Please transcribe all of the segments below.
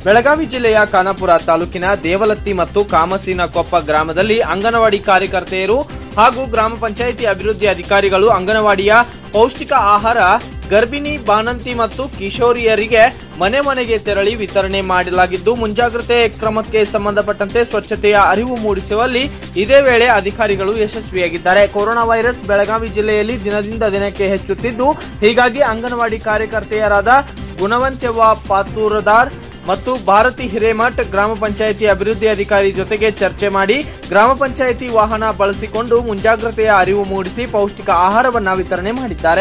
ಬೆಳಗಾವಿ ಜಿಲ್ಲೆಯ ಖಾನಾಪುರ ತಾಲೂಕಿನ ದೇವಲತ್ತಿ ಮತ್ತು ಕಾಮಸಿನ ಕೊಪ್ಪ ಗ್ರಾಮದಲ್ಲಿ ಅಂಗನವಾಡಿ ಕಾರ್ಯಕರ್ತೆಯರು ಹಾಗೂ ಗ್ರಾಮ ಪಂಚಾಯಿತಿ ಅಭಿವೃದ್ಧಿ ಅಧಿಕಾರಿಗಳು ಅಂಗನವಾಡಿಯ ಪೌಷ್ಟಿಕ ಆಹಾರ ಗರ್ಭಿಣಿ ಬಾಣಂತಿ ಮತ್ತು ಕಿಶೋರಿಯರಿಗೆ ಮನೆ ಮನೆಗೆ ತೆರಳಿ ವಿತರಣೆ ಮಾಡಲಾಗಿದ್ದು ಮುಂಜಾಗ್ರತೆ ಕ್ರಮಕ್ಕೆ ಸಂಬಂಧಪಟ್ಟಂತೆ ಸ್ವಚ್ಛತೆಯ ಅರಿವು ಮೂಡಿಸುವಲ್ಲಿ ಇದೇ ವೇಳೆ ಅಧಿಕಾರಿಗಳು ಯಶಸ್ವಿಯಾಗಿದ್ದಾರೆ ಕೊರೋನಾ ವೈರಸ್ ಬೆಳಗಾವಿ ಜಿಲ್ಲೆಯಲ್ಲಿ ದಿನದಿಂದ ದಿನಕ್ಕೆ ಹೆಚ್ಚುತ್ತಿದ್ದು ಹೀಗಾಗಿ ಅಂಗನವಾಡಿ ಕಾರ್ಯಕರ್ತೆಯರಾದ ಗುಣವಂತ್ಯವ್ವ ಪಾತೂರದಾರ್ ಮತ್ತು ಭಾರತಿ ಹಿರೇಮಠ್ ಗ್ರಾಮ ಪಂಚಾಯಿತಿ ಅಭಿವೃದ್ಧಿ ಅಧಿಕಾರಿ ಜೊತೆಗೆ ಚರ್ಚೆ ಮಾಡಿ ಗ್ರಾಮ ಪಂಚಾಯಿತಿ ವಾಹನ ಬಳಸಿಕೊಂಡು ಮುಂಜಾಗ್ರತೆಯ ಅರಿವು ಮೂಡಿಸಿ ಪೌಷ್ಟಿಕ ಆಹಾರವನ್ನ ವಿತರಣೆ ಮಾಡಿದ್ದಾರೆ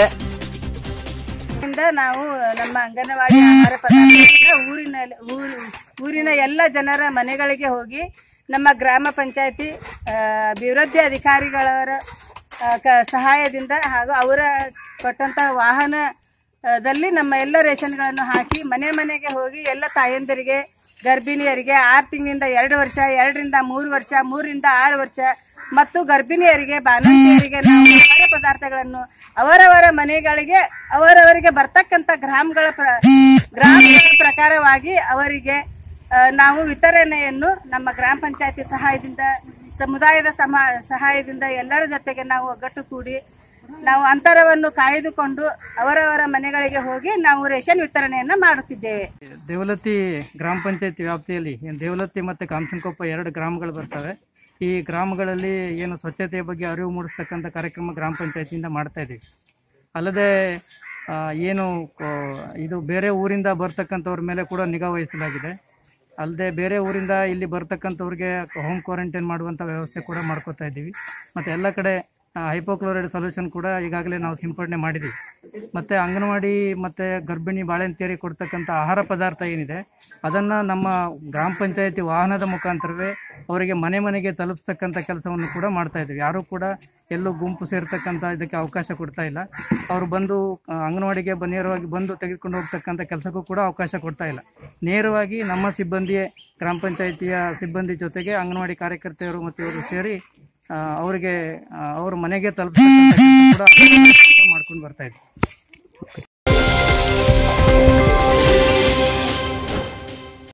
ಇಂದ ನಾವು ನಮ್ಮ ಅಂಗನವಾಡಿ ಆಹಾರ ಪದಾರ್ಥಗಳನ್ನ ಊರಿನ ಊರು ಊರಿನ ಎಲ್ಲ ಜನರ ಮನೆಗಳಿಗೆ ಹೋಗಿ ನಮ್ಮ ಗ್ರಾಮ ಪಂಚಾಯತಿ ಅಭಿವೃದ್ಧಿ ಅಧಿಕಾರಿಗಳವರ ಆ, ಕ- ಸಹಾಯದಿಂದ ಹಾಗೂ ಅವರ ಕೊಟ್ಟಂತಹ ವಾಹನದಲ್ಲಿ ನಮ್ಮ ಎಲ್ಲ ರೇಷನ್ಗಳನ್ನು ಹಾಕಿ ಮನೆ ಮನೆಗೆ ಹೋಗಿ ಎಲ್ಲ ತಾಯಂದಿರಿಗೆ ಗರ್ಭಿಣಿಯರಿಗೆ ಆರು ತಿಂಗಳಿಂದ ಎರಡು ವರ್ಷ ಎರಡರಿಂದ ಮೂರು ವರ್ಷ ಮೂರರಿಂದ ಆರು ವರ್ಷ ಮತ್ತು ಗರ್ಭಿಣಿಯರಿಗೆ ಬಾಣಂತಿಯರಿಗೆ ನಾವು ಆಹಾರ ಪದಾರ್ಥಗಳನ್ನು ಅವರವರ ಮನೆಗಳಿಗೆ ಅವರವರಿಗೆ ಬರ್ತಕ್ಕಂಥ ಗ್ರಾಮಗಳ ಪ್ರ ಗ್ರಾಮಗಳ ಪ್ರಕಾರವಾಗಿ ಅವರಿಗೆ ಆ, ನಾವು ವಿತರಣೆಯನ್ನು ನಮ್ಮ ಗ್ರಾಮ ಪಂಚಾಯತಿ ಸಹಾಯದಿಂದ ಸಮುದಾಯದ ಸಮ ಸಹಾಯದಿಂದ ಎಲ್ಲರ ಜೊತೆಗೆ ನಾವು ಒಗ್ಗಟ್ಟು ಕೂಡಿ ನಾವು ಅಂತರವನ್ನು ಕಾಯ್ದುಕೊಂಡು ಅವರವರ ಮನೆಗಳಿಗೆ ಹೋಗಿ ನಾವು ರೇಷನ್ ವಿತರಣೆಯನ್ನ ಮಾಡುತ್ತಿದ್ದೇವೆ ದೇವಲತ್ತಿ ಗ್ರಾಮ ಪಂಚಾಯತಿ ವ್ಯಾಪ್ತಿಯಲ್ಲಿ ಏನು ದೇವಲತ್ತಿ ಮತ್ತು ಕಾಮಸನಕೊಪ್ಪ ಎರಡು ಗ್ರಾಮಗಳು ಬರ್ತವೆ ಈ ಗ್ರಾಮಗಳಲ್ಲಿ ಏನು ಸ್ವಚ್ಛತೆಯ ಬಗ್ಗೆ ಅರಿವು ಮೂಡಿಸ್ತಕ್ಕಂಥ ಕಾರ್ಯಕ್ರಮ ಗ್ರಾಮ ಪಂಚಾಯತಿಯಿಂದ ಮಾಡ್ತಾ ಇದ್ದೀವಿ ಅಲ್ಲದೆ ಆ, ಏನು ಕೋ- ಇದು ಬೇರೆ ಊರಿಂದ ಬರ್ತಕ್ಕಂಥವ್ರ ಮೇಲೆ ಕೂಡ ನಿಗಾ ವಹಿಸಲಾಗಿದೆ ಅಲ್ಲದೆ ಬೇರೆ ಊರಿಂದ ಇಲ್ಲಿ ಬರ್ತಕ್ಕಂಥವ್ರಿಗೆ ಹೋಮ್ ಕ್ವಾರಂಟೈನ್ ಮಾಡುವಂಥ ವ್ಯವಸ್ಥೆ ಕೂಡ ಮಾಡ್ಕೋತಾ ಇದ್ದೀವಿ ಮತ್ತು ಎಲ್ಲ ಕಡೆ ಹೈಪೋಕ್ಲೋರೈಡ್ ಸೊಲ್ಯೂಷನ್ ಕೂಡ ಈಗಾಗಲೇ ನಾವು ಸಿಂಪಡಣೆ ಮಾಡಿದ್ದೀವಿ ಮತ್ತು ಅಂಗನವಾಡಿ ಮತ್ತು ಗರ್ಭಿಣಿ ಬಾಳೆಂತಿಯರಿಗೆ ಕೊಡ್ತಕ್ಕಂಥ ಆಹಾರ ಪದಾರ್ಥ ಏನಿದೆ ಅದನ್ನು ನಮ್ಮ ಗ್ರಾಮ ಪಂಚಾಯತಿ ವಾಹನದ ಮುಖಾಂತರವೇ ಅವರಿಗೆ ಮನೆ ಮನೆಗೆ ತಲುಪಿಸ್ತಕ್ಕಂಥ ಕೆಲಸವನ್ನು ಕೂಡ ಮಾಡ್ತಾ ಇದ್ದೀವಿ ಯಾರೂ ಕೂಡ ಎಲ್ಲೂ ಗುಂಪು ಸೇರ್ತಕ್ಕಂಥ ಇದಕ್ಕೆ ಅವಕಾಶ ಕೊಡ್ತಾ ಇಲ್ಲ ಅವರು ಬಂದು ಆ, ಅಂಗನವಾಡಿಗೆ ಬ- ನೇರವಾಗಿ ಬಂದು ತೆಗೆದುಕೊಂಡು ಹೋಗ್ತಕ್ಕಂಥ ಕೆಲಸಕ್ಕೂ ಕೂಡ ಅವಕಾಶ ಕೊಡ್ತಾ ಇಲ್ಲ ನೇರವಾಗಿ ನಮ್ಮ ಸಿಬ್ಬಂದಿಯೇ ಗ್ರಾಮ ಪಂಚಾಯಿತಿಯ ಸಿಬ್ಬಂದಿ ಜೊತೆಗೆ ಅಂಗನವಾಡಿ ಕಾರ್ಯಕರ್ತೆಯರು ಮತ್ತು ಇವರು ಸೇರಿ ಆ, ಅವರಿಗೆ ಆ, ಅವ್ರ ಮನೆಗೆ ತಲುಪಿಸ್ತಕ್ಕಂಥ ಕೆಲಸ ಕೂಡ ಮಾಡ್ಕೊಂಡು ಬರ್ತಾ ಇದ್ದೀವಿ